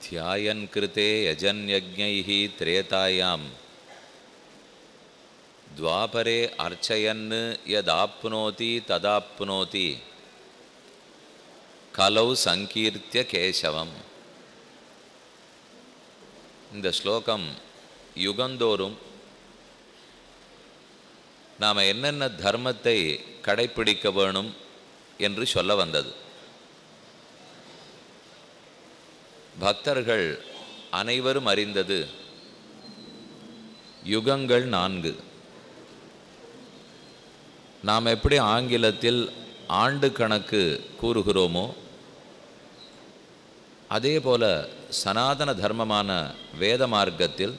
ध्यायन् कृते यजन्यज्ञैः त्रेतायां द्वापरे अर्चयन् यदाप्नोति तदाप्नोति கலௌ சங்கீர்த்திய கேசவம் இந்த ஸ்லோகம் யுகந்தோறும் நாம் என்னென்ன தர்மத்தை கடைப்பிடிக்க வேணும் என்று சொல்ல வந்தது பக்தர்கள் அனைவரும் அறிந்தது யுகங்கள் நான்கு நாம் எப்படி ஆங்கிலத்தில் ஆண்டு கணக்கு கூறுகிறோமோ அதே போல சனாதன தர்மமான வேத மார்க்கத்தில்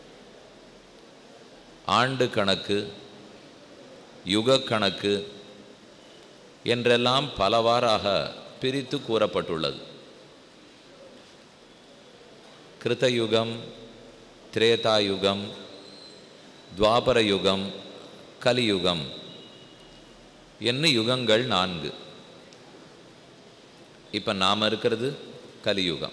ஆண்டு கணக்கு யுக கணக்கு என்றெல்லாம் பலவாறாக பிரித்து கூறப்பட்டுள்ளது கிருத்தயுகம் திரேதாயுகம் துவாபர யுகம் கலியுகம் என்ன யுகங்கள் நான்கு இப்போ நாம் இருக்கிறது கலியுகம்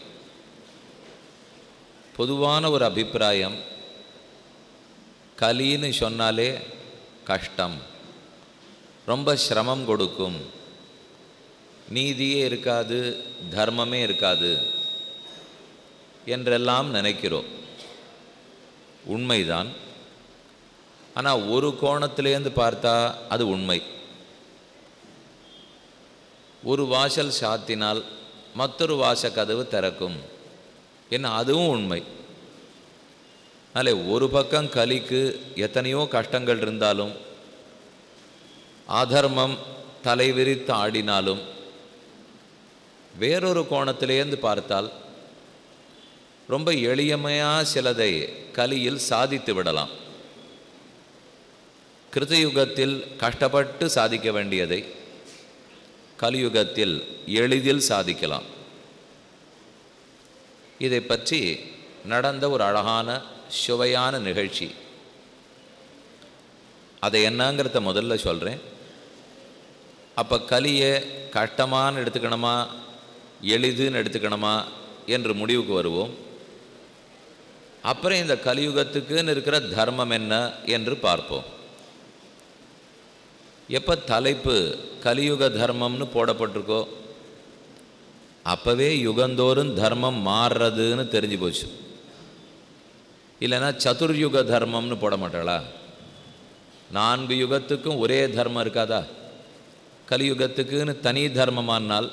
பொதுவான ஒரு அபிப்பிராயம் கலின்னு சொன்னாலே கஷ்டம் ரொம்ப சிரமம் கொடுக்கும் நீதியே இருக்காது தர்மமே இருக்காது என்றெல்லாம் நினைக்கிறோம் உண்மைதான் ஆனால் ஒரு கோணத்திலேருந்து பார்த்தா அது உண்மை ஒரு வாசல் சாத்தினால் மற்றொரு வாச கதவு திறக்கும் என்ன அதுவும் உண்மை அதனால ஒரு பக்கம் கலிக்கு எத்தனையோ கஷ்டங்கள் இருந்தாலும் அதர்மம் தலைவிரித்து ஆடினாலும் வேறொரு கோணத்திலேருந்து பார்த்தால் ரொம்ப எளியமையாக சிலதை கலியில் சாதித்து விடலாம் கிருத்தயுகத்தில் கஷ்டப்பட்டு சாதிக்க வேண்டியதை கலியுகத்தில் எளிதில் சாதிக்கலாம் இதை பற்றி நடந்த ஒரு அழகான சுவையான நிகழ்ச்சி அதை என்னங்கிறத முதல்ல சொல்கிறேன் அப்போ கலியை கஷ்டமானு எடுத்துக்கணுமா எளிதுன்னு எடுத்துக்கணுமா என்று முடிவுக்கு வருவோம் அப்புறம் இந்த கலியுகத்துக்குன்னு இருக்கிற தர்மம் என்ன என்று பார்ப்போம் எப்போ தலைப்பு கலியுக தர்மம்னு போடப்பட்டிருக்கோ அப்போவே யுகந்தோறும் தர்மம் மாறுறதுன்னு தெரிஞ்சு போச்சு இல்லைன்னா சதுர்யுக தர்மம்னு போட மாட்டாளா நான்கு யுகத்துக்கும் ஒரே தர்மம் இருக்காதா கலியுகத்துக்குன்னு தனி தர்மமானால்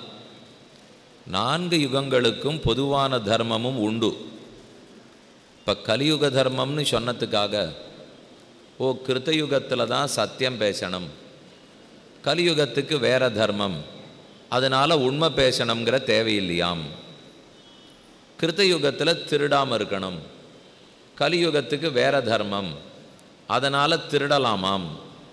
நான்கு யுகங்களுக்கும் பொதுவான தர்மமும் உண்டு இப்போ கலியுக தர்மம்னு சொன்னதுக்காக ஓ கிருத்தயுகத்தில் தான் சத்தியம் பேசணும் கலியுகத்துக்கு வேற தர்மம் அதனால் உண்மை பேசணுங்கிற தேவையில்லையாம் கிருத்தயுகத்தில் திருடாமல் இருக்கணும் கலியுகத்துக்கு வேற தர்மம் அதனால் திருடலாமாம்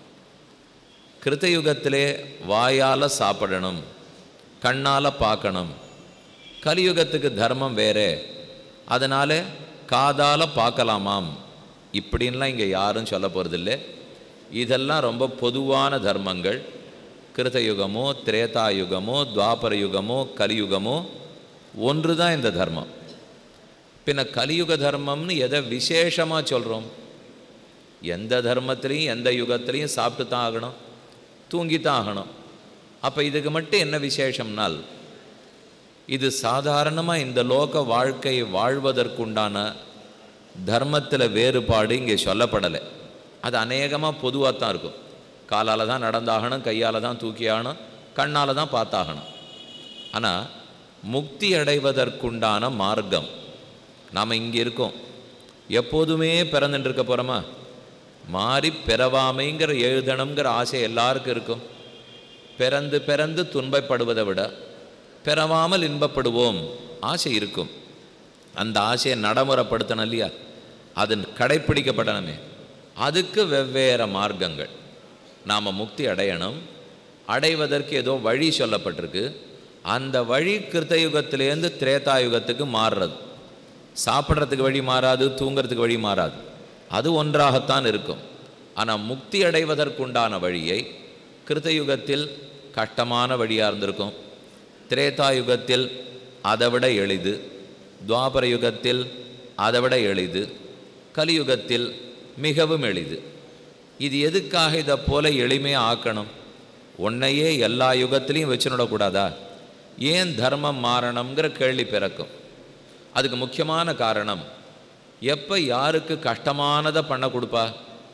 கிருத்தயுகத்திலே வாயால் சாப்பிடணும் கண்ணால் பார்க்கணும் கலியுகத்துக்கு தர்மம் வேறே அதனால் காதால் பார்க்கலாமாம் இப்படின்லாம் இங்கே யாரும் சொல்ல போகிறதில்லை இதெல்லாம் ரொம்ப பொதுவான தர்மங்கள் கிருத்தயுகமோ திரேதாயுகமோ துவாபர யுகமோ கலியுகமோ ஒன்று தான் இந்த தர்மம் பின்ன கலியுக தர்மம்னு எதை விசேஷமாக சொல்கிறோம் எந்த தர்மத்திலையும் எந்த யுகத்திலையும் சாப்பிட்டு தான் ஆகணும் தூங்கி தான் ஆகணும் அப்போ இதுக்கு மட்டும் என்ன விசேஷம்னால் இது சாதாரணமாக இந்த லோக வாழ்க்கை வாழ்வதற்குண்டான தர்மத்தில் வேறுபாடு இங்கே சொல்லப்படலை அது அநேகமாக பொதுவாக தான் இருக்கும் காலால் தான் நடந்தாகணும் கையால் தான் தூக்கி ஆகணும் கண்ணால் தான் பார்த்தாகணும் ஆனால் முக்தி அடைவதற்குண்டான மார்க்கம் நாம் இங்கே இருக்கோம் எப்போதுமே பிறந்துட்டு இருக்க போகிறோமா மாறி பிறவாமைங்கிற எழுதணுங்கிற ஆசை எல்லாருக்கும் இருக்கும் பிறந்து பிறந்து துன்பப்படுவதை விட பிறவாமல் இன்பப்படுவோம் ஆசை இருக்கும் அந்த ஆசையை நடைமுறைப்படுத்தணும் இல்லையா அது கடைப்பிடிக்கப்படணுமே அதுக்கு வெவ்வேறு மார்க்கங்கள் நாம் முக்தி அடையணும் அடைவதற்கு ஏதோ வழி சொல்லப்பட்டிருக்கு அந்த வழி கிருத்தயுகத்திலேருந்து திரேதாயுகத்துக்கு மாறுறது சாப்பிட்றதுக்கு வழி மாறாது தூங்கிறதுக்கு வழி மாறாது அது ஒன்றாகத்தான் இருக்கும் ஆனால் முக்தி அடைவதற்குண்டான வழியை கிருத்தயுகத்தில் கஷ்டமான வழியாக இருந்திருக்கும் திரேதாயுகத்தில் அதை விட எளிது துவாபர யுகத்தில் அதை விட எளிது கலியுகத்தில் மிகவும் எளிது இது எதுக்காக இதை போல எளிமையாக ஆக்கணும் உன்னையே எல்லா யுகத்திலையும் வச்சுடக்கூடாதா ஏன் தர்மம் மாறணுங்கிற கேள்வி பிறக்கும் அதுக்கு முக்கியமான காரணம் எப்போ யாருக்கு கஷ்டமானதை பண்ண கொடுப்பா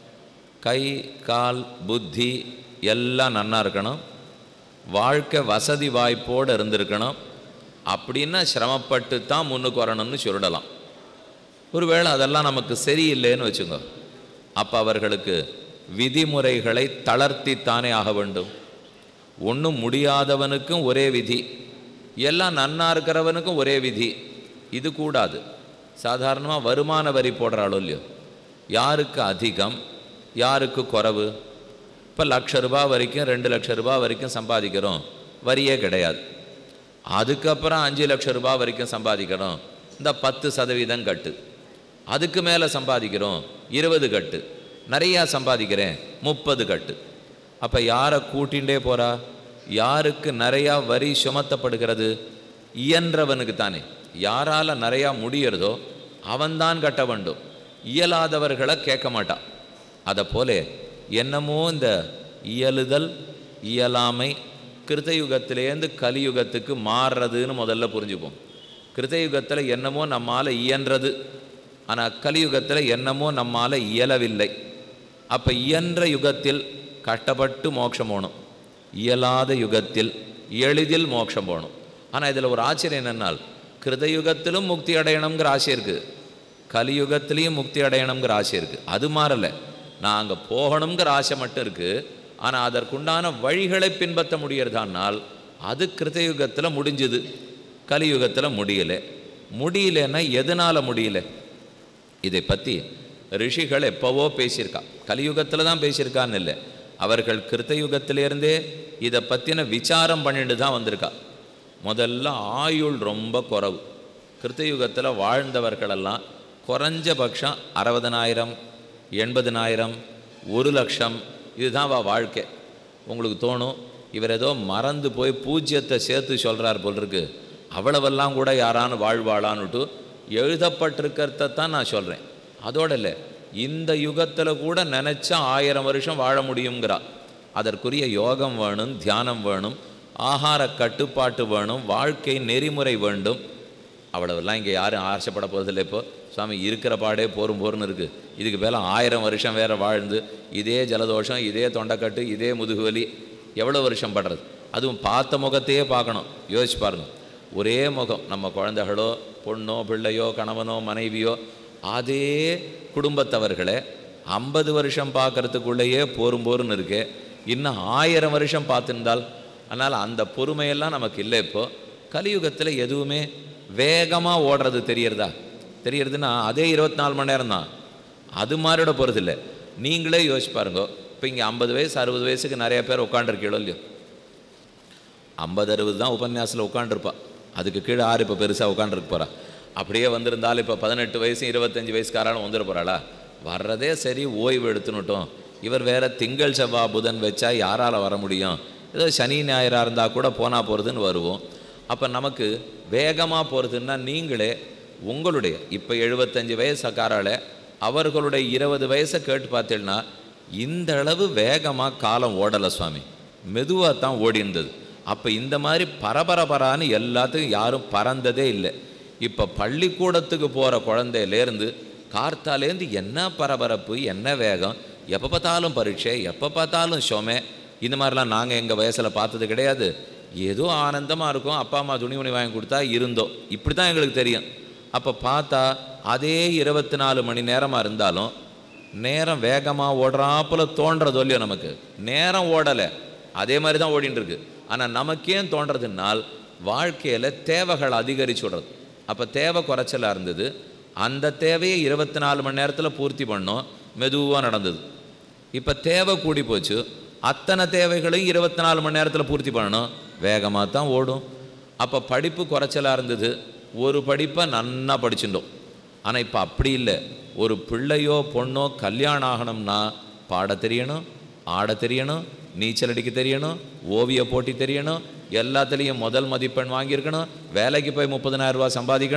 கை கால் புத்தி எல்லாம் நன்னா இருக்கணும் வாழ்க்கை வசதி வாய்ப்போடு இருந்திருக்கணும் அப்படின்னா சிரமப்பட்டு தான் முன்னுக்கு வரணும்னு சொல்லிடலாம் ஒருவேளை அதெல்லாம் நமக்கு சரியில்லைன்னு வச்சுங்க அப்போ அவர்களுக்கு விதிமுறைகளை தளர்த்தித்தானே ஆக வேண்டும் ஒன்றும் முடியாதவனுக்கும் ஒரே விதி எல்லாம் நன்னா இருக்கிறவனுக்கும் ஒரே விதி இது கூடாது சாதாரணமாக வருமான வரி போடுறாளோ இல்லையோ யாருக்கு அதிகம் யாருக்கு குறைவு இப்போ லட்ச ரூபாய் வரைக்கும் ரெண்டு லட்ச ரூபாய் வரைக்கும் சம்பாதிக்கிறோம் வரியே கிடையாது அதுக்கப்புறம் அஞ்சு லட்ச ரூபாய் வரைக்கும் சம்பாதிக்கிறோம் இந்த பத்து சதவீதம் கட்டு அதுக்கு மேலே சம்பாதிக்கிறோம் இருபது கட்டு நிறையா சம்பாதிக்கிறேன் முப்பது கட்டு அப்போ யாரை கூட்டிகிட்டே போகிறா யாருக்கு நிறையா வரி சுமத்தப்படுகிறது இயன்றவனுக்கு தானே யாரால் நிறையா முடியறதோ அவன்தான் கட்ட வேண்டும் இயலாதவர்களை கேட்க மாட்டான் அதை போல என்னமோ இந்த இயலுதல் இயலாமை கிருத்தயுகத்திலேருந்து கலியுகத்துக்கு மாறுறதுன்னு முதல்ல புரிஞ்சுப்போம் கிருத்தயுகத்தில் என்னமோ நம்மால் இயன்றது ஆனால் கலியுகத்தில் என்னமோ நம்மால் இயலவில்லை அப்போ இயன்ற யுகத்தில் கஷ்டப்பட்டு மோட்சம் போகணும் இயலாத யுகத்தில் எளிதில் மோட்சம் போகணும் ஆனால் இதில் ஒரு ஆச்சரியம் என்னென்னால் கிருதயுகத்திலும் முக்தி அடையணுங்கிற ஆசை இருக்குது கலியுகத்திலையும் முக்தி அடையணுங்கிற ஆசை இருக்குது அது மாறலை நான் அங்கே போகணுங்கிற ஆசை மட்டும் இருக்குது ஆனால் அதற்குண்டான வழிகளை பின்பற்ற முடியறதானால் அது கிருதயுகத்தில் முடிஞ்சுது கலியுகத்தில் முடியலை முடியலன்னா எதனால் முடியல இதை பற்றி ரிஷிகள் எப்போவோ பேசியிருக்கா கலியுகத்தில் தான் பேசியிருக்கான்னு இல்லை அவர்கள் கிருத்தயுகத்திலேருந்தே இதை பற்றின விசாரம் பண்ணிட்டு தான் வந்திருக்கா முதல்ல ஆயுள் ரொம்ப குறவு கிருத்தயுகத்தில் வாழ்ந்தவர்களெல்லாம் குறைஞ்சபட்சம் அறுபதனாயிரம் எண்பதனாயிரம் ஒரு லட்சம் இதுதான் வா வாழ்க்கை உங்களுக்கு தோணும் இவர் ஏதோ மறந்து போய் பூஜ்யத்தை சேர்த்து சொல்கிறார் போல் இருக்கு அவ்வளவெல்லாம் கூட யாரானு வாழ்வாளான்னுட்டு எழுதப்பட்டிருக்கிறத தான் நான் சொல்கிறேன் அதோட இல்லை இந்த யுகத்தில் கூட நினச்சா ஆயிரம் வருஷம் வாழ முடியுங்கிறா அதற்குரிய யோகம் வேணும் தியானம் வேணும் ஆகார கட்டுப்பாட்டு வேணும் வாழ்க்கை நெறிமுறை வேண்டும் அவ்வளவெல்லாம் இங்கே யாரும் ஆசைப்பட போகிறதில்ல இப்போ சுவாமி இருக்கிற பாடே போரும் போர்னு இருக்குது இதுக்கு மேலே ஆயிரம் வருஷம் வேற வாழ்ந்து இதே ஜலதோஷம் இதே தொண்டைக்கட்டு இதே முதுகுவலி எவ்வளோ வருஷம் படுறது அதுவும் பார்த்த முகத்தையே பார்க்கணும் யோசிச்சு பாருங்க ஒரே முகம் நம்ம குழந்தைகளோ பொண்ணோ பிள்ளையோ கணவனோ மனைவியோ அதே குடும்பத்தவர்களை ஐம்பது வருஷம் பார்க்கறதுக்குள்ளேயே போரும் போருன்னு இருக்கு இன்னும் ஆயிரம் வருஷம் பார்த்துருந்தால் அதனால் அந்த பொறுமையெல்லாம் நமக்கு இல்லை இப்போ கலியுகத்தில் எதுவுமே வேகமாக ஓடுறது தெரியறதா தெரியறதுன்னா அதே இருபத்தி நாலு மணி நேரம் தான் அது மாதிரியோட போகிறது இல்லை நீங்களே யோசிச்சு பாருங்க இப்போ இங்கே ஐம்பது வயசு அறுபது வயசுக்கு நிறைய பேர் உட்காண்டிருக்கீங்களோ இல்லையோ ஐம்பது அறுபது தான் உபன்யாசத்தில் உட்காண்டிருப்பா அதுக்கு கீழே ஆறு இப்போ பெருசாக உட்காண்டிருக்க போகிறா அப்படியே வந்திருந்தாலும் இப்போ பதினெட்டு வயசு இருபத்தஞ்சி வயசுக்காராலும் வந்துட போகிறாளா வர்றதே சரி ஓய்வு எடுத்துனுட்டோம் இவர் வேற திங்கள் செவ்வாய் புதன் வச்சா யாரால் வர முடியும் ஏதோ சனி ஞாயிறாக இருந்தால் கூட போனால் போகிறதுன்னு வருவோம் அப்போ நமக்கு வேகமாக போகிறதுன்னா நீங்களே உங்களுடைய இப்போ எழுபத்தஞ்சு வயசுக்காரால அவர்களுடைய இருபது வயசை கேட்டு பார்த்தீங்கன்னா இந்த அளவு வேகமாக காலம் ஓடலை சுவாமி மெதுவாக தான் ஓடி இருந்தது அப்போ இந்த மாதிரி பரபரபரான்னு எல்லாத்துக்கும் யாரும் பறந்ததே இல்லை இப்போ பள்ளிக்கூடத்துக்கு போகிற குழந்தையிலேருந்து கார்த்தாலேருந்து என்ன பரபரப்பு என்ன வேகம் எப்போ பார்த்தாலும் பரீட்சை எப்போ பார்த்தாலும் ஷோமே இந்த மாதிரிலாம் நாங்கள் எங்கள் வயசில் பார்த்தது கிடையாது ஏதோ ஆனந்தமாக இருக்கும் அப்பா அம்மா துணி துணி வாங்கி கொடுத்தா இருந்தோம் இப்படி தான் எங்களுக்கு தெரியும் அப்போ பார்த்தா அதே இருபத்தி நாலு மணி நேரமாக இருந்தாலும் நேரம் வேகமாக ஓடுறாப்புல தோன்றதோ இல்லையோ நமக்கு நேரம் ஓடலை அதே மாதிரி தான் ஓடின்னு இருக்கு ஆனால் நமக்கேன் தோன்றதுனால் வாழ்க்கையில் தேவைகள் அதிகரிச்சு விடுறது அப்போ தேவை குறைச்சலாக இருந்தது அந்த தேவையை இருபத்தி நாலு மணி நேரத்தில் பூர்த்தி பண்ணோம் மெதுவாக நடந்தது இப்போ தேவை கூடி போச்சு அத்தனை தேவைகளையும் இருபத்தி நாலு மணி நேரத்தில் பூர்த்தி பண்ணணும் வேகமாக தான் ஓடும் அப்போ படிப்பு குறைச்சலாக இருந்தது ஒரு படிப்பை நன்னா படிச்சுட்டோம் ஆனால் இப்போ அப்படி இல்லை ஒரு பிள்ளையோ பொண்ணோ கல்யாணம் ஆகணும்னா பாட தெரியணும் ஆட தெரியணும் நீச்சல் அடிக்க தெரியணும் ஓவிய போட்டி தெரியணும் எல்லாத்துலேயும் முதல் மதிப்பெண் வாங்கியிருக்கணும் வேலைக்கு போய் முப்பதனாயிரம் ரூபாய் சம்பாதிக்கணும்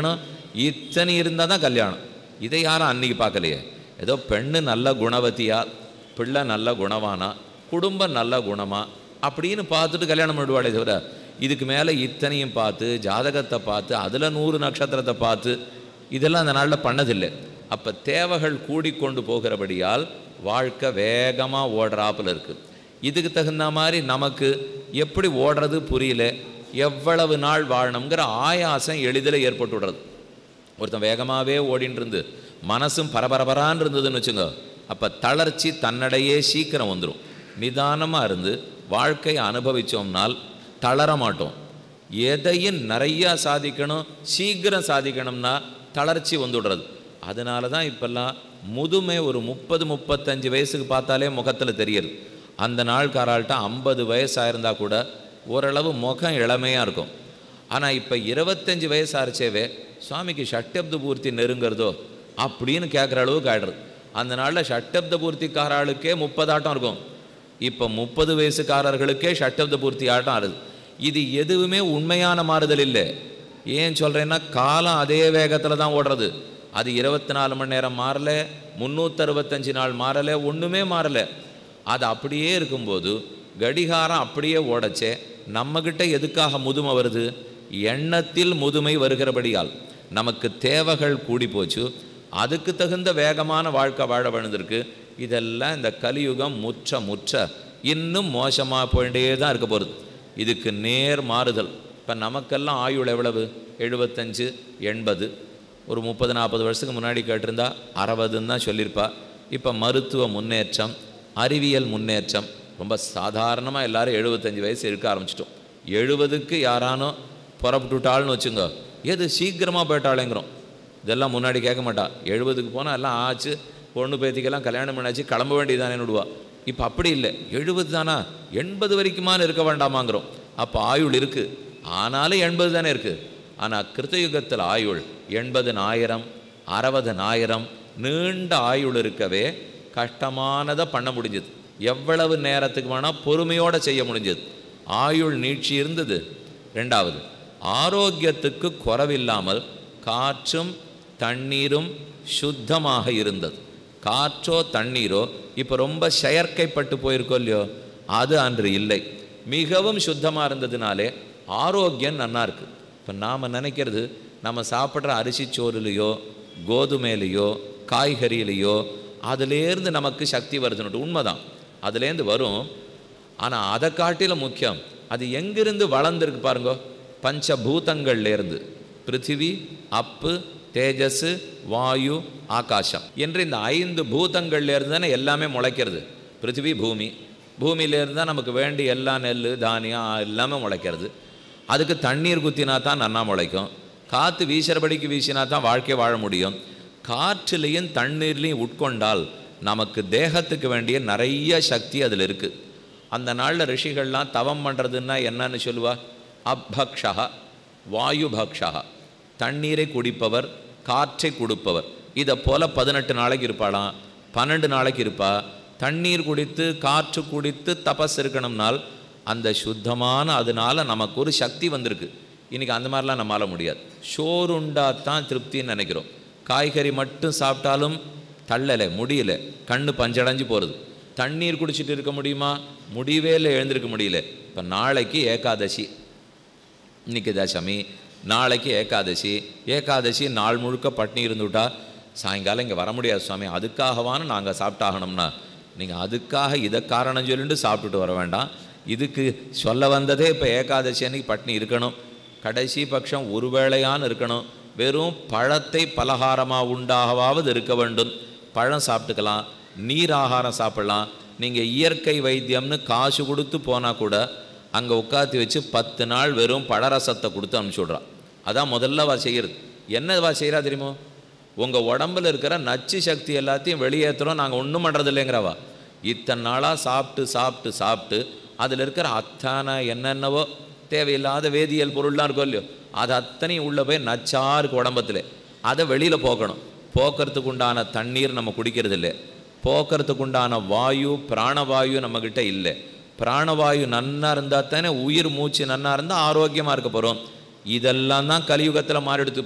இத்தனை இருந்தால் தான் கல்யாணம் இதை யாரும் அன்னைக்கு பார்க்கலையே ஏதோ பெண்ணு நல்ல குணவதியா பிள்ளை நல்ல குணவானா குடும்பம் நல்ல குணமா அப்படின்னு பார்த்துட்டு கல்யாணம் பண்ணிடுவாளே தவிர இதுக்கு மேலே இத்தனையும் பார்த்து ஜாதகத்தை பார்த்து அதில் நூறு நட்சத்திரத்தை பார்த்து இதெல்லாம் அந்த நாளில் பண்ணதில்லை அப்போ தேவைகள் கூடிக்கொண்டு போகிறபடியால் வாழ்க்கை வேகமாக ஓடுறாப்புல இருக்குது இதுக்கு தகுந்த மாதிரி நமக்கு எப்படி ஓடுறது புரியல எவ்வளவு நாள் வாழணுங்கிற ஆயாசம் எளிதில் ஏற்பட்டு விடுறது ஒருத்தன் வேகமாகவே ஓடின்னு இருந்து மனசும் பரபரபரான்னு இருந்ததுன்னு வச்சுங்க அப்போ தளர்ச்சி தன்னடையே சீக்கிரம் வந்துடும் நிதானமாக இருந்து வாழ்க்கையை அனுபவித்தோம்னால் தளர மாட்டோம் எதையும் நிறையா சாதிக்கணும் சீக்கிரம் சாதிக்கணும்னா தளர்ச்சி வந்துடுறது அதனால தான் இப்போல்லாம் முதுமை ஒரு முப்பது முப்பத்தஞ்சு வயசுக்கு பார்த்தாலே முகத்தில் தெரியுது அந்த நாள்காராள்கிட்ட ஐம்பது வயசாயிருந்தா கூட ஓரளவு முகம் இளமையாக இருக்கும் ஆனால் இப்போ இருபத்தஞ்சி வயசு ஆரிச்சேவே சுவாமிக்கு ஷட்டப்த பூர்த்தி நெருங்கிறதோ அப்படின்னு கேட்குற அளவுக்கு ஆயிடுறது அந்த நாளில் ஷட்டப்த பூர்த்திக்காராளுக்கே முப்பதாட்டம் இருக்கும் இப்போ முப்பது வயசுக்காரர்களுக்கே ஷட்டப்த பூர்த்தி ஆட்டம் ஆறுது இது எதுவுமே உண்மையான மாறுதல் இல்லை ஏன் சொல்கிறேன்னா காலம் அதே வேகத்தில் தான் ஓடுறது அது இருபத்தி நாலு மணி நேரம் மாறல முந்நூற்றறுபத்தஞ்சு நாள் மாறலை ஒன்றுமே மாறலை அது அப்படியே இருக்கும்போது கடிகாரம் அப்படியே ஓடச்சே நம்மக்கிட்ட எதுக்காக முதுமை வருது எண்ணத்தில் முதுமை வருகிறபடியால் நமக்கு தேவைகள் கூடி போச்சு அதுக்கு தகுந்த வேகமான வாழ்க்கை வாழ விழுந்திருக்கு இதெல்லாம் இந்த கலியுகம் முற்ற முற்ற இன்னும் மோசமாக போயிட்டே தான் இருக்க போகிறது இதுக்கு நேர் மாறுதல் இப்போ நமக்கெல்லாம் ஆயுள் எவ்வளவு எழுபத்தஞ்சு எண்பது ஒரு முப்பது நாற்பது வருஷத்துக்கு முன்னாடி கேட்டிருந்தா அறுபதுன்னு தான் சொல்லியிருப்பா இப்போ மருத்துவ முன்னேற்றம் அறிவியல் முன்னேற்றம் ரொம்ப சாதாரணமாக எல்லாரும் எழுபத்தஞ்சு வயசு இருக்க ஆரம்பிச்சிட்டோம் எழுபதுக்கு யாரானோ புறப்பட்டுட்டாள்னு வச்சுங்க எது சீக்கிரமாக போயிட்டாளேங்கிறோம் இதெல்லாம் முன்னாடி கேட்க மாட்டா எழுபதுக்கு போனால் எல்லாம் ஆச்சு பொண்ணு பேத்திக்கெல்லாம் கல்யாணம் பண்ணாச்சு கிளம்ப வேண்டியதானே விடுவா இப்போ அப்படி இல்லை எழுபது தானா எண்பது வரைக்குமான இருக்க வேண்டாமாங்கிறோம் அப்போ ஆயுள் இருக்குது ஆனாலும் எண்பது தானே இருக்குது ஆனால் கிருத்தயுகத்தில் ஆயுள் எண்பதுனாயிரம் அறுபதனாயிரம் நீண்ட ஆயுள் இருக்கவே கஷ்டமானதை பண்ண முடிஞ்சது எவ்வளவு நேரத்துக்கு வேணால் பொறுமையோடு செய்ய முடிஞ்சது ஆயுள் நீட்சி இருந்தது ரெண்டாவது ஆரோக்கியத்துக்கு குறைவில்லாமல் காற்றும் தண்ணீரும் சுத்தமாக இருந்தது காற்றோ தண்ணீரோ இப்போ ரொம்ப செயற்கைப்பட்டு போயிருக்கோ இல்லையோ அது அன்று இல்லை மிகவும் சுத்தமாக இருந்ததுனாலே ஆரோக்கியம் நன்னா இருக்கு இப்போ நாம் நினைக்கிறது நம்ம சாப்பிட்ற அரிசி சோறுலையோ கோதுமையிலையோ காய்கறியிலையோ அதுலேருந்து நமக்கு சக்தி வருதுன்னு உண்மைதான் அதுலேருந்து வரும் ஆனால் அதை காட்டிலும் முக்கியம் அது எங்கிருந்து வளர்ந்துருக்கு பாருங்க பஞ்சபூதங்கள்லேருந்து பிருத்திவி அப்பு தேஜஸ் வாயு ஆகாசம் என்று இந்த ஐந்து பூதங்கள்லேருந்து தானே எல்லாமே முளைக்கிறது பிருத்திவி பூமி பூமியிலேருந்து தான் நமக்கு வேண்டிய எல்லா நெல் தானியம் எல்லாமே முளைக்கிறது அதுக்கு தண்ணீர் குத்தினா தான் நன்னா முளைக்கும் காற்று வீசுறபடிக்கு வீசினா தான் வாழ்க்கை வாழ முடியும் காற்றுலேயும் தண்ணீர்லேயும் உட்கொண்டால் நமக்கு தேகத்துக்கு வேண்டிய நிறைய சக்தி அதில் இருக்குது அந்த நாளில் ரிஷிகள்லாம் தவம் பண்ணுறதுன்னா என்னன்னு சொல்லுவா அப்பக்ஷா வாயு பக்ஷா தண்ணீரை குடிப்பவர் காற்றை கொடுப்பவர் இதை போல் பதினெட்டு நாளைக்கு இருப்பாளாம் பன்னெண்டு நாளைக்கு இருப்பா தண்ணீர் குடித்து காற்று குடித்து தபஸ் இருக்கணும்னால் அந்த சுத்தமான அதனால நமக்கு ஒரு சக்தி வந்திருக்கு இன்றைக்கி அந்த மாதிரிலாம் நம்மளால முடியாது சோறுண்டா தான் திருப்தின்னு நினைக்கிறோம் காய்கறி மட்டும் சாப்பிட்டாலும் தள்ளலை முடியல கண்ணு பஞ்சடைஞ்சு போகிறது தண்ணீர் குடிச்சிட்டு இருக்க முடியுமா முடியவே இல்லை எழுந்திருக்க முடியல இப்போ நாளைக்கு ஏகாதசி இன்னைக்கு தசமி நாளைக்கு ஏகாதசி ஏகாதசி நாள் முழுக்க பட்னி இருந்துவிட்டா சாயங்காலம் இங்கே வர முடியாது சுவாமி அதுக்காகவான்னு நாங்கள் சாப்பிட்டாகணும்னா நீங்கள் அதுக்காக இதை காரணம் சொல்லிட்டு சாப்பிட்டுட்டு வர வேண்டாம் இதுக்கு சொல்ல வந்ததே இப்போ ஏகாதசி அன்னைக்கு பட்னி இருக்கணும் கடைசி பட்சம் ஒரு வேளையான்னு இருக்கணும் வெறும் பழத்தை பலகாரமாக உண்டாகவாவது இருக்க வேண்டும் பழம் சாப்பிட்டுக்கலாம் நீர் ஆகாரம் சாப்பிடலாம் நீங்கள் இயற்கை வைத்தியம்னு காசு கொடுத்து போனால் கூட அங்கே உட்காத்தி வச்சு பத்து நாள் வெறும் பழரசத்தை கொடுத்து அனுப்பிச்சி விட்றான் அதான் முதல்ல வா செய்கிறது என்ன வா செய்கிறா தெரியுமோ உங்கள் உடம்புல இருக்கிற நச்சு சக்தி எல்லாத்தையும் வெளியேற்றுறோம் நாங்கள் ஒன்றும் பண்ணுறது இல்லைங்கிறவா இத்தனை நாளாக சாப்பிட்டு சாப்பிட்டு சாப்பிட்டு அதில் இருக்கிற அத்தனை என்னென்னவோ தேவையில்லாத வேதியியல் பொருள்லாம் இருக்கும் இல்லையோ அது அத்தனையும் உள்ளே போய் நச்சா இருக்கு உடம்பத்தில் அதை வெளியில் போக்கணும் போக்குறதுக்கு உண்டான தண்ணீர் நம்ம குடிக்கிறது இல்லை போக்குறதுக்கு உண்டான வாயு பிராணவாயு நம்மக்கிட்ட இல்லை பிராணவாயு நன்னா இருந்தால் தானே உயிர் மூச்சு நன்னா இருந்தால் ஆரோக்கியமாக இருக்க போகிறோம் இதெல்லாம் தான் கலியுகத்தில் மாறிடுத்து இப்போ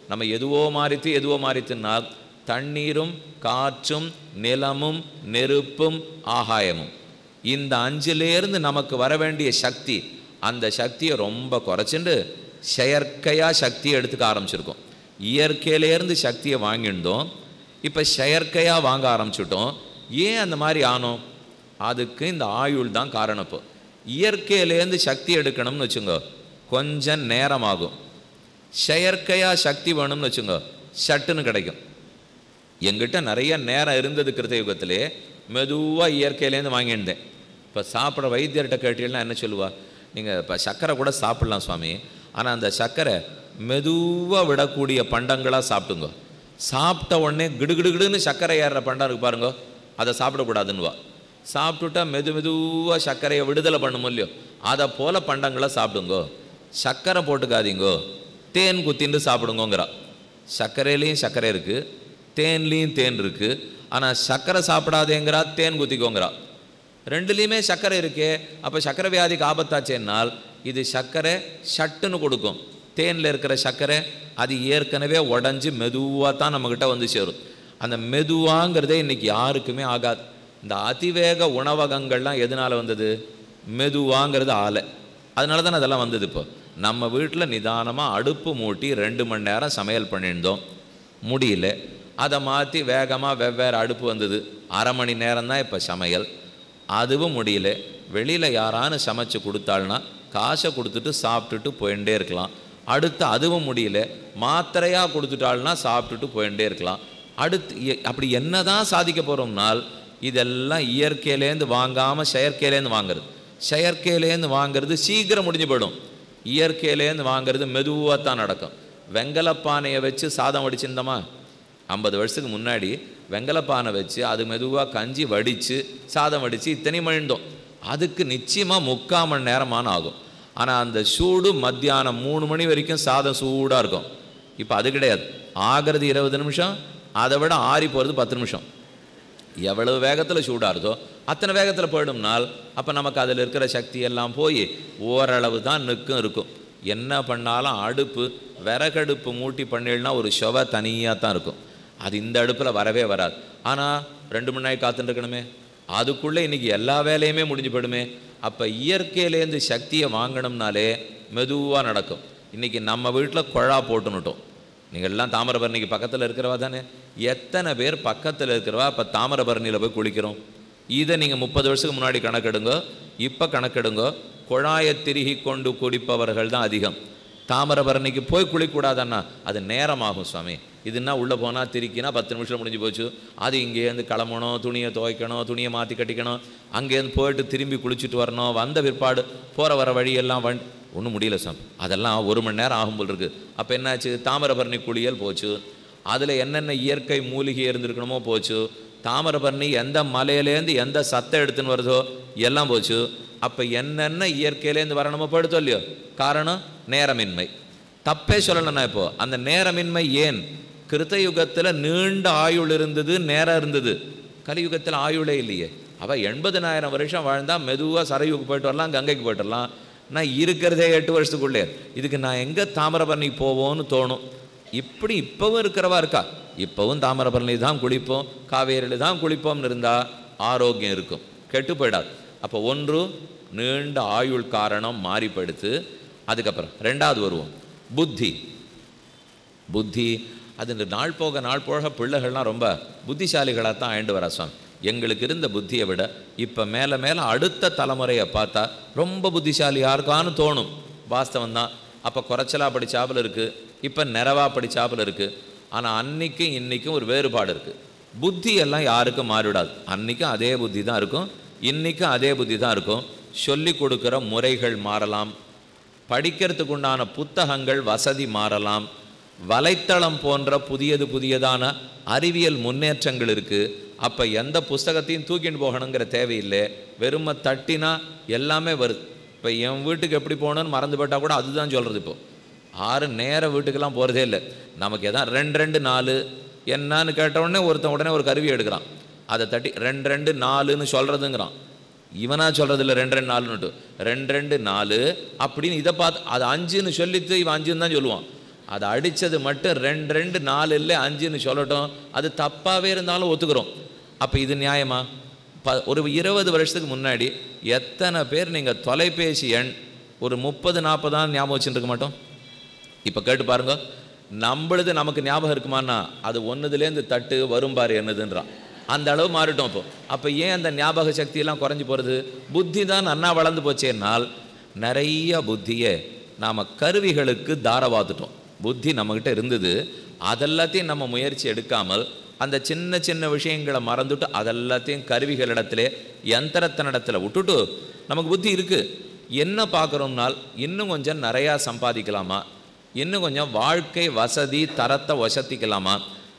நம்ம எதுவோ மாறித்து எதுவோ மாறித்துனால் தண்ணீரும் காற்றும் நிலமும் நெருப்பும் ஆகாயமும் இந்த அஞ்சிலேருந்து நமக்கு வர வேண்டிய சக்தி அந்த சக்தியை ரொம்ப குறைச்சிண்டு செயற்கையாக சக்தியை எடுத்துக்க ஆரம்பிச்சிருக்கோம் இயற்கையிலேருந்து சக்தியை வாங்கியிருந்தோம் இப்போ செயற்கையாக வாங்க ஆரம்பிச்சிட்டோம் ஏன் அந்த மாதிரி ஆனோம் அதுக்கு இந்த ஆயுள் தான் காரணம் இப்போ இயற்கையிலேருந்து சக்தி எடுக்கணும்னு வச்சுங்க கொஞ்சம் நேரமாகும் செயற்கையாக சக்தி வேணும்னு வச்சுங்க சட்டுன்னு கிடைக்கும் எங்கிட்ட நிறைய நேரம் இருந்தது கிருத்தயுகத்திலே மெதுவாக இயற்கையிலேருந்து வாங்கியிருந்தேன் இப்போ சாப்பிட்ற வைத்தியர்கிட்ட கேட்டீங்கன்னா என்ன சொல்லுவா நீங்கள் இப்போ சர்க்கரை கூட சாப்பிட்லாம் சுவாமி ஆனால் அந்த சர்க்கரை மெதுவாக விடக்கூடிய பண்டங்களாக சாப்பிட்டுங்க சாப்பிட்ட உடனே கிடுகிடுகிடுன்னு சர்க்கரை ஏறுற பண்டம் இருக்கு பாருங்க அதை சாப்பிடக்கூடாதுன்னுவா சாப்பிட்டுட்டா மெது மெதுவாக சர்க்கரையை விடுதலை பண்ணும் இல்லையோ அதை போல பண்டங்களை சாப்பிடுங்கோ சர்க்கரை போட்டுக்காதீங்கோ தேன் குத்தின்னு சாப்பிடுங்கோங்கிறா சர்க்கரையிலையும் சர்க்கரை இருக்குது தேன்லேயும் தேன் இருக்குது ஆனால் சர்க்கரை சாப்பிடாதேங்கிறா தேன் குத்திக்கோங்கிறா ரெண்டுலேயுமே சர்க்கரை இருக்கே அப்போ சர்க்கரை வியாதிக்கு ஆபத்தாச்சேன்னால் இது சர்க்கரை சட்டுன்னு கொடுக்கும் தேனில் இருக்கிற சர்க்கரை அது ஏற்கனவே உடஞ்சி மெதுவாக தான் நம்மக்கிட்ட வந்து சேரும் அந்த மெதுவாங்கிறதே இன்றைக்கி யாருக்குமே ஆகாது இந்த அதிவேக உணவகங்கள்லாம் எதனால் வந்தது மெதுவாங்கிறது ஆலை அதனால தான் அதெல்லாம் வந்தது இப்போ நம்ம வீட்டில் நிதானமாக அடுப்பு மூட்டி ரெண்டு மணி நேரம் சமையல் பண்ணியிருந்தோம் முடியல அதை மாற்றி வேகமாக வெவ்வேறு அடுப்பு வந்தது அரை மணி நேரம் தான் இப்போ சமையல் அதுவும் முடியல வெளியில் யாரானு சமைச்சு கொடுத்தாள்னா காசை கொடுத்துட்டு சாப்பிட்டுட்டு போயிட்டே இருக்கலாம் அடுத்து அதுவும் முடியல மாத்திரையாக கொடுத்துட்டாள்னா சாப்பிட்டுட்டு போயிட்டே இருக்கலாம் அடுத்து எ- அப்படி என்ன தான் சாதிக்க போகிறோம்னால் இதெல்லாம் இயற்கையிலேருந்து வாங்காமல் செயற்கையிலேருந்து வாங்குறது செயற்கையிலேருந்து வாங்குறது சீக்கிரம் முடிஞ்சு போயிடும் இயற்கையிலேருந்து வாங்குறது மெதுவாக தான் நடக்கும் வெங்கலப்பானையை வச்சு சாதம் வடிச்சிருந்தோமா ஐம்பது வருஷத்துக்கு முன்னாடி வெங்கலப்பானை வச்சு அது மெதுவாக கஞ்சி வடித்து சாதம் வடித்து இத்தனை மணிந்தோம் அதுக்கு நிச்சயமாக முக்கால் மணி நேரமான ஆகும் ஆனால் அந்த சூடு மத்தியானம் மூணு மணி வரைக்கும் சாதம் சூடாக இருக்கும் இப்போ அது கிடையாது ஆகிறது இருபது நிமிஷம் அதை விட ஆறி போகிறது பத்து நிமிஷம் எவ்வளவு வேகத்தில் சூடாகுதோ அத்தனை வேகத்தில் போயிடும்னால் அப்போ நமக்கு அதில் இருக்கிற சக்தி எல்லாம் போய் ஓரளவு தான் நிற்கும் இருக்கும் என்ன பண்ணாலும் அடுப்பு விறகடுப்பு மூட்டி பண்ணிடனா ஒரு சுவை தனியாக தான் இருக்கும் அது இந்த அடுப்பில் வரவே வராது ஆனால் ரெண்டு மணி நேரம் காத்துட்டு இருக்கணுமே அதுக்குள்ளே இன்றைக்கி எல்லா வேலையுமே முடிஞ்சு போயிடுமே அப்போ இயற்கையிலேருந்து சக்தியை வாங்கணும்னாலே மெதுவாக நடக்கும் இன்றைக்கி நம்ம வீட்டில் குழா போட்டுனுட்டோம் நீங்கள் எல்லாம் தாமிரபரணிக்கு பக்கத்தில் இருக்கிறவா தானே எத்தனை பேர் பக்கத்தில் இருக்கிறவா இப்போ தாமிரபரணியில் போய் குளிக்கிறோம் இதை நீங்கள் முப்பது வருஷத்துக்கு முன்னாடி கணக்கெடுங்க இப்போ கணக்கெடுங்க குழாயை திருகி கொண்டு குடிப்பவர்கள் தான் அதிகம் தாமிரபரணிக்கு போய் குளிக்கூடாதண்ணா அது நேரமாகும் சுவாமி இதுன்னா உள்ளே போனால் திருக்கினா பத்து நிமிஷம் முடிஞ்சு போச்சு அது இங்கேருந்து கிளம்பணும் துணியை துவைக்கணும் துணியை மாற்றி கட்டிக்கணும் அங்கேருந்து போயிட்டு திரும்பி குளிச்சுட்டு வரணும் வந்த பிற்பாடு போகிற வர வழியெல்லாம் வண் ஒன்றும் முடியல சாமி அதெல்லாம் ஒரு மணி நேரம் ஆகும் போல் இருக்குது அப்போ என்னாச்சு தாமிரபரணி குளியல் போச்சு அதில் என்னென்ன இயற்கை மூலிகை இருந்திருக்கணுமோ போச்சு தாமிரபரணி எந்த மலையிலேருந்து எந்த சத்தை எடுத்துன்னு வருதோ எல்லாம் போச்சு அப்போ என்னென்ன இயற்கையிலேருந்து வரணுமோ போயிடுத்தோ இல்லையோ காரணம் நேரமின்மை தப்பே சொல்லணும் நான் இப்போ அந்த நேரமின்மை ஏன் கிருத்தயுகத்தில் நீண்ட ஆயுள் இருந்தது நேரம் இருந்தது கலியுகத்தில் ஆயுளே இல்லையே அவள் எண்பதனாயிரம் வருஷம் வாழ்ந்தா மெதுவாக சரையுக்கு போயிட்டு வரலாம் கங்கைக்கு போயிட்டு வரலாம் நான் இருக்கிறதே எட்டு வருஷத்துக்குள்ளே இதுக்கு நான் எங்கே தாமிரபரணி போவோன்னு தோணும் இப்படி இப்போவும் இருக்கிறவா இருக்கா இப்போவும் தாமிரபரணி தான் குளிப்போம் காவேரியில் தான் குளிப்போம்னு இருந்தால் ஆரோக்கியம் இருக்கும் கெட்டு போயிடாது அப்போ ஒன்று நீண்ட ஆயுள் காரணம் மாறிப்படுத்து அதுக்கப்புறம் ரெண்டாவது வருவோம் புத்தி புத்தி அது இந்த நாள் போக நாள் போக பிள்ளைகள்லாம் ரொம்ப புத்திசாலிகளாக தான் ஆயிண்டு வரா சுவாமி எங்களுக்கு இருந்த புத்தியை விட இப்போ மேலே மேலே அடுத்த தலைமுறையை பார்த்தா ரொம்ப புத்திசாலி யாருக்கான்னு தோணும் வாஸ்தவம் தான் அப்போ குறைச்சலாக படிச்சாப்புல இருக்குது இப்போ நிறைவாக படிச்சாப்புல இருக்குது ஆனால் அன்னைக்கும் இன்னைக்கும் ஒரு வேறுபாடு இருக்குது புத்தி எல்லாம் யாருக்கும் மாறிவிடாது அன்னைக்கும் அதே புத்தி தான் இருக்கும் இன்னைக்கும் அதே புத்தி தான் இருக்கும் சொல்லி கொடுக்குற முறைகள் மாறலாம் படிக்கிறதுக்கு உண்டான புத்தகங்கள் வசதி மாறலாம் வலைத்தளம் போன்ற புதியது புதியதான அறிவியல் முன்னேற்றங்கள் இருக்குது அப்போ எந்த புஸ்தகத்தையும் தூக்கிட்டு போகணுங்கிற தேவையில்லை வெறுமை தட்டினா எல்லாமே வருது இப்போ என் வீட்டுக்கு எப்படி போகணும்னு மறந்து போட்டால் கூட அதுதான் சொல்கிறது இப்போ ஆறு நேர வீட்டுக்கெல்லாம் போகிறதே இல்லை நமக்கு எதான் ரெண்டு ரெண்டு நாலு என்னன்னு கேட்ட உடனே ஒருத்தன் உடனே ஒரு கருவி எடுக்கிறான் அதை தட்டி ரெண்டு ரெண்டு நாலுன்னு சொல்கிறதுங்கிறான் இவனா சொல்கிறது இல்லை ரெண்டு ரெண்டு நாலுன்னுட்டு ரெண்டு ரெண்டு நாலு அப்படின்னு இதை பார்த்து அது அஞ்சுன்னு சொல்லித்து இவன் அஞ்சுன்னு தான் சொல்லுவான் அதை அடித்தது மட்டும் ரெண்டு ரெண்டு நாலு இல்லை அஞ்சுன்னு சொல்லட்டும் அது தப்பாகவே இருந்தாலும் ஒத்துக்கிறோம் அப்போ இது நியாயமா ப ஒரு இருபது வருஷத்துக்கு முன்னாடி எத்தனை பேர் நீங்கள் தொலைபேசி எண் ஒரு முப்பது நாற்பதான் ஞாபகம் வச்சுட்டு இருக்க மாட்டோம் இப்போ கேட்டு பாருங்க நம்மளுது நமக்கு ஞாபகம் இருக்குமான்னா அது ஒன்றுதுலேருந்து தட்டு வரும் பாரு என்னதுன்றான் அந்த அளவு மாறிட்டோம் இப்போ அப்போ ஏன் அந்த ஞாபக சக்தியெல்லாம் குறைஞ்சி போகிறது புத்தி தான் நன்னா வளர்ந்து போச்சேனால் நிறைய புத்தியை நாம் கருவிகளுக்கு தாரவாத்துட்டோம் புத்தி நம்மக்கிட்ட இருந்தது அதெல்லாத்தையும் நம்ம முயற்சி எடுக்காமல் அந்த சின்ன சின்ன விஷயங்களை மறந்துட்டு அதெல்லாத்தையும் கருவிகளிடத்திலே யந்திரத்தினிடத்தில் விட்டுட்டு நமக்கு புத்தி இருக்குது என்ன பார்க்குறோம்னால் இன்னும் கொஞ்சம் நிறையா சம்பாதிக்கலாமா இன்னும் கொஞ்சம் வாழ்க்கை வசதி தரத்தை வசதிக்கலாமா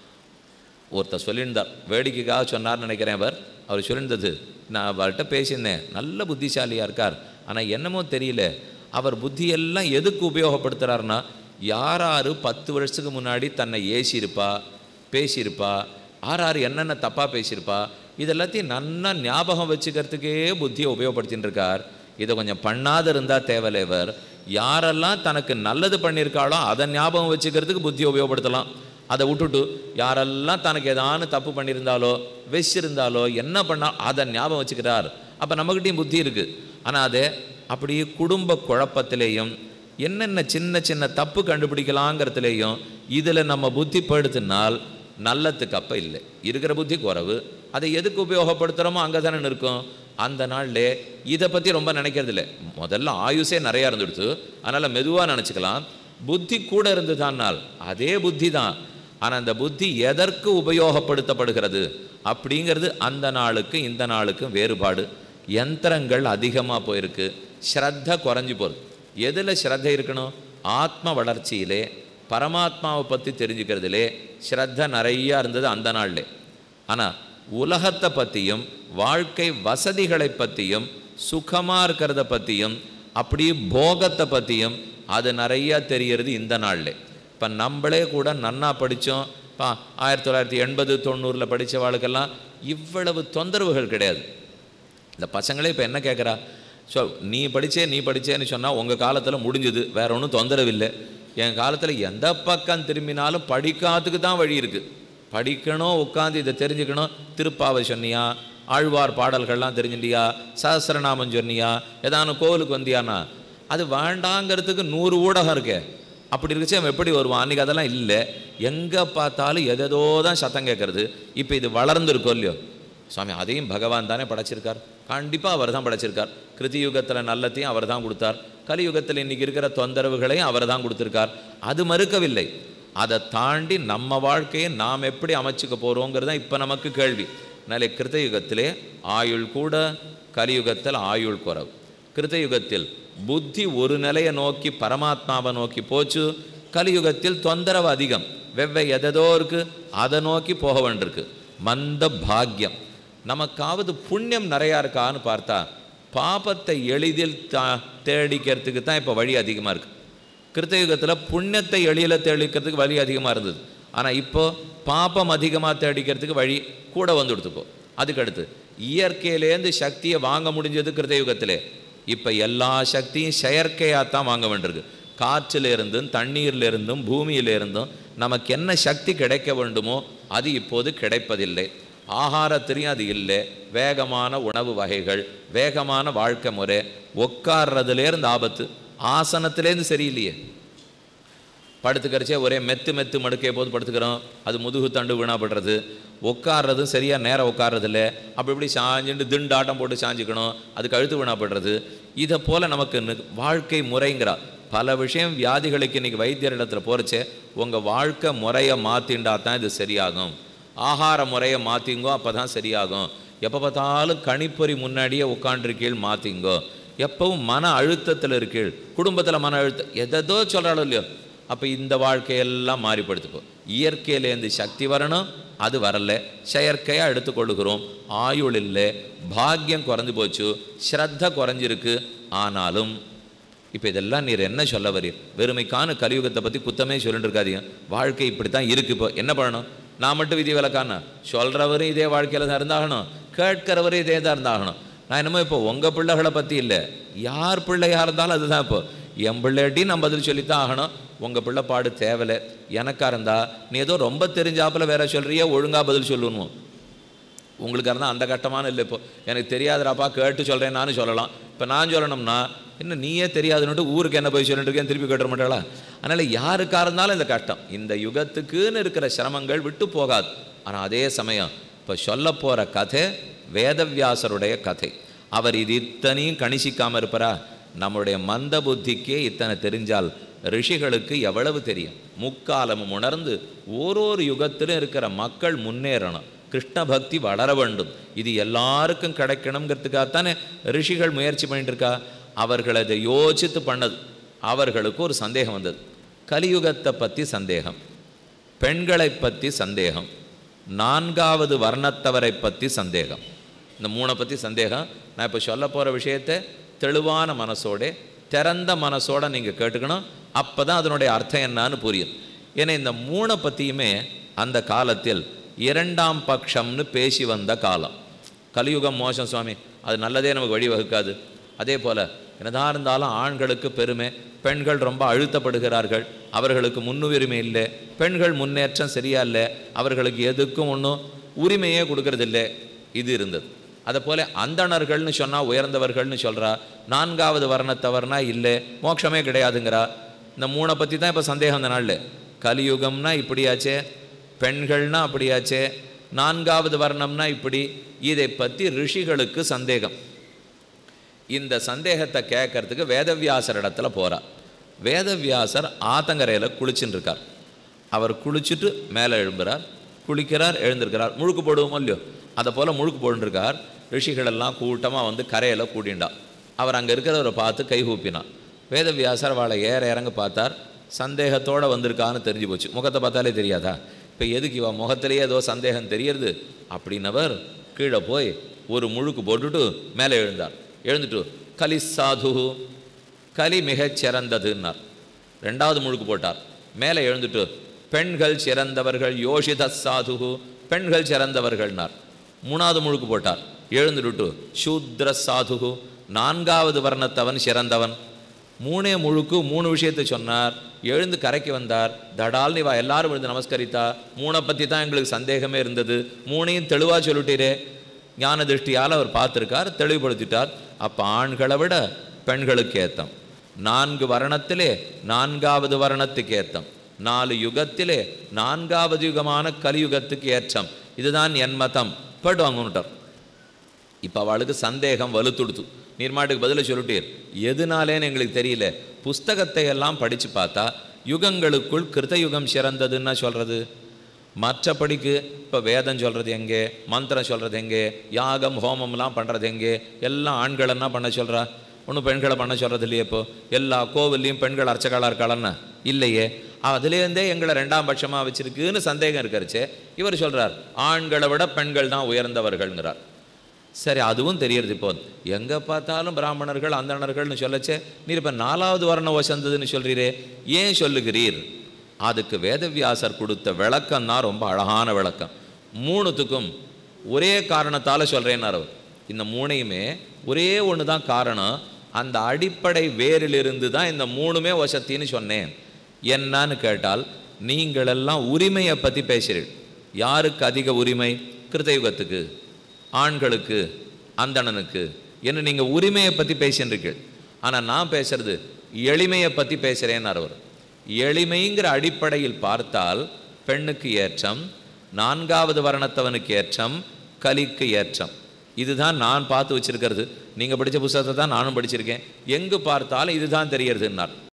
ஒருத்தர் சொல்லியிருந்தார் வேடிக்கைக்காக சொன்னார்னு நினைக்கிறேன் அவர் அவர் சொல்லியிருந்தது நான் அவர்கிட்ட பேசியிருந்தேன் நல்ல புத்திசாலியாக இருக்கார் ஆனால் என்னமோ தெரியல அவர் புத்தியெல்லாம் எதுக்கு உபயோகப்படுத்துகிறாருன்னா யார் யார் பத்து வருஷத்துக்கு முன்னாடி தன்னை ஏசியிருப்பா பேசியிருப்பா யார் யார் என்னென்ன தப்பாக பேசியிருப்பா இதெல்லாத்தையும் நன்னா ஞாபகம் வச்சுக்கிறதுக்கே புத்தியை உபயோகப்படுத்தின்னு இருக்கார் இதை கொஞ்சம் பண்ணாத இருந்தால் தேவலேவர் யாரெல்லாம் தனக்கு நல்லது பண்ணியிருக்காளோ அதை ஞாபகம் வச்சுக்கிறதுக்கு புத்தியை உபயோகப்படுத்தலாம் அதை விட்டுட்டு யாரெல்லாம் தனக்கு ஏதானு தப்பு பண்ணியிருந்தாலோ வெச்சிருந்தாலோ என்ன பண்ணா அதை ஞாபகம் வச்சுக்கிறார் அப்போ நம்மக்கிட்டையும் புத்தி இருக்குது ஆனால் அதை அப்படியே குடும்ப குழப்பத்திலேயும் என்னென்ன சின்ன சின்ன தப்பு கண்டுபிடிக்கலாங்கிறதுலேயும் இதில் நம்ம புத்தி படுத்தினால் நல்லத்துக்கு அப்போ இல்லை இருக்கிற புத்தி குறைவு அதை எதுக்கு உபயோகப்படுத்துகிறோமோ அங்கே தானே இருக்கும் அந்த நாள்லே இதை பற்றி ரொம்ப நினைக்கிறது இல்லை முதல்ல ஆயுசே நிறையா இருந்துடுத்து அதனால் மெதுவாக நினச்சிக்கலாம் புத்தி கூட இருந்துதானால் அதே புத்தி தான் ஆனால் அந்த புத்தி எதற்கு உபயோகப்படுத்தப்படுகிறது அப்படிங்கிறது அந்த நாளுக்கு இந்த நாளுக்கும் வேறுபாடு யந்திரங்கள் அதிகமாக போயிருக்கு ஸ்ரத்த குறைஞ்சி போகுது எதில் ஸ்ரத்த இருக்கணும் ஆத்ம வளர்ச்சியிலே பரமாத்மாவை பற்றி தெரிஞ்சுக்கிறதுலே ஸ்ரத்த நிறையா இருந்தது அந்த நாள்லே ஆனால் உலகத்தை பற்றியும் வாழ்க்கை வசதிகளை பற்றியும் சுகமாக இருக்கிறத பற்றியும் அப்படியே போகத்தை பற்றியும் அது நிறையா தெரியறது இந்த நாளில் இப்போ நம்மளே கூட நன்னா படித்தோம் பா ஆயிரத்தி தொள்ளாயிரத்தி எண்பது தொண்ணூறில் படித்தவாளுக்கெல்லாம் இவ்வளவு தொந்தரவுகள் கிடையாது இந்த பசங்களே இப்போ என்ன கேட்குறா ஸோ நீ படித்தே நீ படித்தேன்னு சொன்னால் உங்கள் காலத்தில் முடிஞ்சுது வேற ஒன்றும் தொந்தரவு இல்லை என் காலத்தில் எந்த பக்கம் திரும்பினாலும் படிக்காததுக்கு தான் வழி இருக்குது படிக்கணும் உட்காந்து இதை தெரிஞ்சுக்கணும் திருப்பாவை சொன்னியா ஆழ்வார் பாடல்கள்லாம் தெரிஞ்சுட்டியா சஹசிரநாமம் சொன்னியா ஏதானு கோவிலுக்கு வந்தியானா அது வேண்டாங்கிறதுக்கு நூறு ஊடகம் இருக்கே அப்படி இருந்துச்சு அவன் எப்படி வருவான் அன்றைக்கி அதெல்லாம் இல்லை எங்கே பார்த்தாலும் எதேதோ தான் சத்தம் கேட்கறது இப்போ இது வளர்ந்துருக்கோ இல்லையோ சுவாமி அதையும் பகவான் தானே படைச்சிருக்கார் கண்டிப்பாக அவர் தான் படைச்சிருக்கார் கிருதி யுகத்தில் நல்லத்தையும் அவர் தான் கொடுத்தார் கலியுகத்தில் இன்றைக்கி இருக்கிற தொந்தரவுகளையும் அவர் தான் கொடுத்துருக்கார் அது மறுக்கவில்லை அதை தாண்டி நம்ம வாழ்க்கையை நாம் எப்படி அமைச்சுக்க போகிறோங்கிறது தான் இப்போ நமக்கு கேள்வி அதனாலே கிருத்தயுகத்திலே ஆயுள் கூட கலியுகத்தில் ஆயுள் குறவு கிருத்தயுகத்தில் புத்தி ஒரு நிலையை நோக்கி பரமாத்மாவை நோக்கி போச்சு கலியுகத்தில் தொந்தரவு அதிகம் வெவ்வே எதோ இருக்கு அதை நோக்கி போக வேண்டியிருக்கு மந்த பாக்யம் நமக்காவது புண்ணியம் நிறையா இருக்கான்னு பார்த்தா பாபத்தை எளிதில் தா தேடிக்கிறதுக்கு தான் இப்போ வழி அதிகமாக இருக்குது கிருத்தயுகத்தில் புண்ணியத்தை எளியில் தேடிக்கிறதுக்கு வழி அதிகமாக இருந்தது ஆனால் இப்போ பாபம் அதிகமாக தேடிக்கிறதுக்கு வழி கூட வந்து கொடுத்துப்போ அதுக்கடுத்து இயற்கையிலேருந்து சக்தியை வாங்க முடிஞ்சது கிருத்தயுகத்திலே இப்போ எல்லா சக்தியும் செயற்கையாக தான் வாங்க வேண்டியிருக்கு காற்றில் இருந்தும் தண்ணீரில் இருந்தும் பூமியில இருந்தும் நமக்கு என்ன சக்தி கிடைக்க வேண்டுமோ அது இப்போது கிடைப்பதில்லை ஆகாரத்திலையும் அது இல்லை வேகமான உணவு வகைகள் வேகமான வாழ்க்கை முறை உட்கார்றதுலேருந்து ஆபத்து ஆசனத்திலேருந்து சரியில்லையே படுத்துக்கிறச்சே ஒரே மெத்து மெத்து மடுக்கைய போது படுத்துக்கிறோம் அது முதுகு தண்டு வீணாப்படுறது உட்கார்றதும் சரியாக நேரம் உட்கார்றதில்ல அப்படி இப்படி சாஞ்சுட்டு திண்டாட்டம் போட்டு சாஞ்சிக்கணும் அது கழுத்து வீணாப்படுறது இதை போல் நமக்கு நு- வாழ்க்கை முறைங்கிறா பல விஷயம் வியாதிகளுக்கு இன்றைக்கி வைத்தியர் இடத்துல போகிறச்சே உங்கள் வாழ்க்கை முறையை மாற்றிண்டா தான் இது சரியாகும் ஆகார முறையை மாற்றிங்கோ அப்போ தான் சரியாகும் எப்போ பார்த்தாலும் கணிப்பொறி முன்னாடியே உட்காண்டிருக்கீள் மாற்றிங்கோ எப்பவும் மன அழுத்தத்தில் இருக்கீள் குடும்பத்தில் மன அழுத்தம் எதோ சொல்கிறாளோ இல்லையோ அப்போ இந்த வாழ்க்கையெல்லாம் மாறிப்படுத்துப்போம் இயற்கையிலேருந்து சக்தி வரணும் அது வரல செயற்கையாக எடுத்துக்கொள்ளுகிறோம் ஆயுள் இல்லை பாக்கியம் குறைஞ்சு போச்சு ஸ்ரத்த குறைஞ்சிருக்கு ஆனாலும் இப்போ இதெல்லாம் நீர் என்ன சொல்ல வரீர் வெறுமைக்கான கலியுகத்தை பற்றி குத்தமே சொல்லிட்டு இருக்காதீங்க வாழ்க்கை இப்படி தான் இருக்கு இப்போ என்ன பண்ணணும் நான் மட்டும் விதி விலக்கான சொல்கிறவரும் இதே வாழ்க்கையில் தான் இருந்தாகணும் கேட்கிறவரும் இதே தான் இருந்தாகணும் நான் என்னமோ இப்போ உங்கள் பிள்ளைகளை பற்றி இல்லை யார் பிள்ளையாக இருந்தாலும் அதுதான் இப்போ என் பிள்ளையாட்டி நான் பதில் சொல்லித்தான் ஆகணும் உங்கள் பிள்ளைப்பாடு தேவலை எனக்கா இருந்தா நீ ஏதோ ரொம்ப தெரிஞ்சாப்புல வேற சொல்றியே ஒழுங்கா பதில் சொல்லணும் உங்களுக்கு இருந்தால் அந்த கட்டமான இல்லை இப்போ எனக்கு தெரியாதுடாப்பா கேட்டு சொல்கிறேன் நானும் சொல்லலாம் இப்போ நான் சொல்லணும்னா இன்னும் நீயே தெரியாதுன்னுட்டு ஊருக்கு என்ன போய் சொல்லிட்டு இருக்கேன் திருப்பி கேட்டுற மாட்டாளா அதனால் யாருக்கா இருந்தாலும் இந்த கஷ்டம் இந்த யுகத்துக்குன்னு இருக்கிற சிரமங்கள் விட்டு போகாது ஆனால் அதே சமயம் இப்போ சொல்ல போகிற கதை வேதவியாசருடைய கதை அவர் இது இத்தனையும் கணிசிக்காமல் இருப்பாரா நம்முடைய மந்த புத்திக்கே இத்தனை தெரிஞ்சால் ரிஷிகளுக்கு எவ்வளவு தெரியும் முக்காலமும் உணர்ந்து ஓரொரு யுகத்திலும் இருக்கிற மக்கள் முன்னேறணும் கிருஷ்ண பக்தி வளர வேண்டும் இது எல்லாருக்கும் கிடைக்கணுங்கிறதுக்காகத்தானே ரிஷிகள் முயற்சி பண்ணிட்டு இருக்கா அவர்கள் அதை யோசித்து பண்ணது அவர்களுக்கு ஒரு சந்தேகம் வந்தது கலியுகத்தை பற்றி சந்தேகம் பெண்களை பற்றி சந்தேகம் நான்காவது வர்ணத்தவரை பற்றி சந்தேகம் இந்த மூணை பற்றி சந்தேகம் நான் இப்போ சொல்ல போகிற விஷயத்தை தெளிவான மனசோட திறந்த மனசோட நீங்கள் கேட்டுக்கணும் அப்போ தான் அதனுடைய அர்த்தம் என்னன்னு புரியும் ஏன்னா இந்த மூணை பற்றியுமே அந்த காலத்தில் இரண்டாம் பட்சம்னு பேசி வந்த காலம் கலியுகம் மோசம் சுவாமி அது நல்லதே நமக்கு வழிவகுக்காது அதே போல் என்னதான் இருந்தாலும் ஆண்களுக்கு பெருமை பெண்கள் ரொம்ப அழுத்தப்படுகிறார்கள் அவர்களுக்கு முன்னுரிமை இல்லை பெண்கள் முன்னேற்றம் சரியா இல்லை அவர்களுக்கு எதுக்கும் ஒன்றும் உரிமையே கொடுக்கறதில்லை இது இருந்தது அதை போல அந்தணர்கள்னு சொன்னால் உயர்ந்தவர்கள்னு சொல்கிறா நான்காவது வர்ணத்தவர்னா இல்லை மோட்சமே கிடையாதுங்கிறா இந்த மூணை பற்றி தான் இப்போ சந்தேகம் அந்த நாளில் கலியுகம்னா இப்படியாச்சே பெண்கள்னா அப்படியாச்சே நான்காவது வர்ணம்னா இப்படி இதை பற்றி ரிஷிகளுக்கு சந்தேகம் இந்த சந்தேகத்தை கேட்கறதுக்கு வேதவியாசர் இடத்துல போகிறார் வேதவியாசர் ஆத்தங்கரையில் குளிச்சுட்டு இருக்கார் அவர் குளிச்சுட்டு மேலே எழும்புறார் குளிக்கிறார் எழுந்திருக்கிறார் முழுக்கு போடுவோமோ இல்லையோ அதை போல் முழுக்கு போட்டுருக்கார் ரிஷிகளெல்லாம் கூட்டமாக வந்து கரையில் கூட்டிண்டா அவர் அங்கே இருக்கிறவரை பார்த்து கை கூப்பினான் வேதவியாசர் அவளை ஏற இறங்க பார்த்தார் சந்தேகத்தோடு வந்திருக்கான்னு தெரிஞ்சு போச்சு முகத்தை பார்த்தாலே தெரியாதா இப்போ எதுக்கு இவ முகத்திலேயே ஏதோ சந்தேகம் தெரியறது அப்படின்னவர் கீழே போய் ஒரு முழுக்கு போட்டுட்டு மேலே எழுந்தார் எழுந்துட்டு கலி சாது கலி மிகச் சிறந்ததுன்னார் ரெண்டாவது முழுக்கு போட்டார் மேலே எழுந்துட்டு பெண்கள் சிறந்தவர்கள் யோஷித சாது பெண்கள் சிறந்தவர்கள்னார் மூணாவது முழுக்கு போட்டார் எழுந்துட்டு சூத்ர சாது நான்காவது வர்ணத்தவன் சிறந்தவன் மூணே முழுக்கு மூணு விஷயத்தை சொன்னார் எழுந்து கரைக்கு வந்தார் தடால்னு இவா எல்லாரும் விழுந்து நமஸ்கரித்தா மூணை பற்றி தான் எங்களுக்கு சந்தேகமே இருந்தது மூணையும் தெளிவாக சொல்லிட்டீரே ஞான திருஷ்டியால் அவர் பார்த்துருக்கார் தெளிவுபடுத்திட்டார் அப்போ ஆண்களை விட பெண்களுக்கு ஏத்தம் நான்கு வர்ணத்திலே நான்காவது வர்ணத்துக்கு ஏத்தம் நாலு யுகத்திலே நான்காவது யுகமான கலியுகத்துக்கு ஏற்றம் இதுதான் என் மதம் போய்ட்டு வாங்கணுட்டார் இப்போ அவளுக்கு சந்தேகம் வலுத்துடுத்து நீர்மாட்டுக்கு பதில சொல்லிட்டீர் எதுனாலேன்னு எங்களுக்கு தெரியல புஸ்தகத்தை எல்லாம் படித்து பார்த்தா யுகங்களுக்குள் கிருத்தயுகம் சிறந்ததுன்னா சொல்கிறது மற்றபடிக்கு இப்போ வேதம் சொல்கிறது எங்கே மந்திரம் சொல்கிறது எங்கே யாகம் ஹோமம்லாம் பண்ணுறது எங்கே எல்லாம் ஆண்கள் என்ன பண்ண சொல்கிறா ஒன்றும் பெண்களை பண்ண சொல்கிறது இல்லையே இப்போ எல்லா கோவில்லையும் பெண்கள் அர்ச்சகாலாக இருக்காளன்னா இல்லையே அதுலேருந்தே எங்களை ரெண்டாம் பட்சமாக வச்சிருக்குன்னு சந்தேகம் இருக்கிறச்சே இவர் சொல்கிறார் ஆண்களை விட பெண்கள் தான் உயர்ந்தவர்கள்ங்கிறார் சரி அதுவும் தெரியறது இப்போ எங்கே பார்த்தாலும் பிராமணர்கள் அந்தணர்கள்னு சொல்லச்சே நீர் இப்போ நாலாவது வர்ணம் வசந்ததுன்னு சொல்கிறீரே ஏன் சொல்லுகிறீர் அதுக்கு வேதவியாசர் கொடுத்த விளக்கம் தான் ரொம்ப அழகான விளக்கம் மூணுத்துக்கும் ஒரே காரணத்தால் சொல்கிறேன்னார் அவர் இந்த மூணையுமே ஒரே ஒன்று தான் காரணம் அந்த அடிப்படை வேரிலிருந்து தான் இந்த மூணுமே வசத்தின்னு சொன்னேன் என்னன்னு கேட்டால் நீங்களெல்லாம் உரிமையை பற்றி பேசுகிறீர்கள் யாருக்கு அதிக உரிமை கிருத்தயுகத்துக்கு ஆண்களுக்கு அந்தணனுக்கு என்ன நீங்கள் உரிமையை பற்றி பேசின்றீர்கள் ஆனால் நான் பேசுறது எளிமையை பற்றி பேசுகிறேன்னு அவர் எளிமைங்கிற அடிப்படையில் பார்த்தால் பெண்ணுக்கு ஏற்றம் நான்காவது வர்ணத்தவனுக்கு ஏற்றம் கலிக்கு ஏற்றம் இதுதான் நான் பார்த்து வச்சிருக்கிறது நீங்கள் படித்த புத்தகத்தை தான் நானும் படிச்சிருக்கேன் எங்கு பார்த்தாலும் இதுதான் தெரியறதுன்னார்